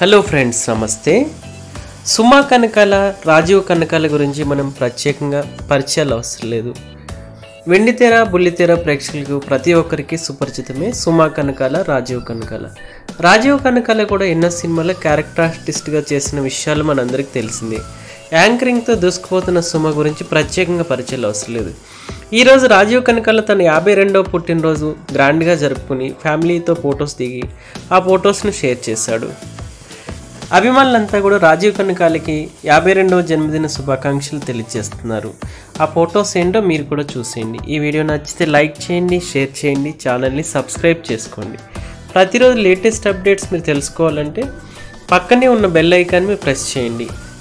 hello friends నమస్తే సుమా కనకాల రాజీవ్ కనకాల గురించి మనం ప్రత్యేకంగా పరిచయాలు అవసరం లేదు వెండితెర బుల్లితెర ప్రేక్షకులకు ప్రతి ఒక్కరికి సుపరిచితమే సుమా కనకాల రాజీవ్ కనకాల రాజీవ్ కనకాల కూడా ఎన్నో సినిమాల్లో క్యారెక్టర్ ఆర్టిస్ట్గా చేసిన విషయాలు మనందరికీ తెలిసిందే యాంకరింగ్తో దూసుకుపోతున్న సుమ గురించి ప్రత్యేకంగా పరిచయాలు అవసరం లేదు ఈరోజు రాజీవ్ కనకాల తన యాభై రెండవ పుట్టినరోజు గ్రాండ్గా జరుపుకుని ఫ్యామిలీతో ఫొటోస్ దిగి ఆ ఫొటోస్ను షేర్ చేశాడు అభిమానులంతా కూడా రాజీవ్ కనకాలకి యాభై రెండవ జన్మదిన శుభాకాంక్షలు తెలియజేస్తున్నారు ఆ ఫొటోస్ ఏంటో మీరు కూడా చూసేయండి ఈ వీడియో నచ్చితే లైక్ చేయండి షేర్ చేయండి ఛానల్ని సబ్స్క్రైబ్ చేసుకోండి ప్రతిరోజు లేటెస్ట్ అప్డేట్స్ మీరు తెలుసుకోవాలంటే పక్కనే ఉన్న బెల్ ఐకాన్ మీద ప్రెస్ చేయండి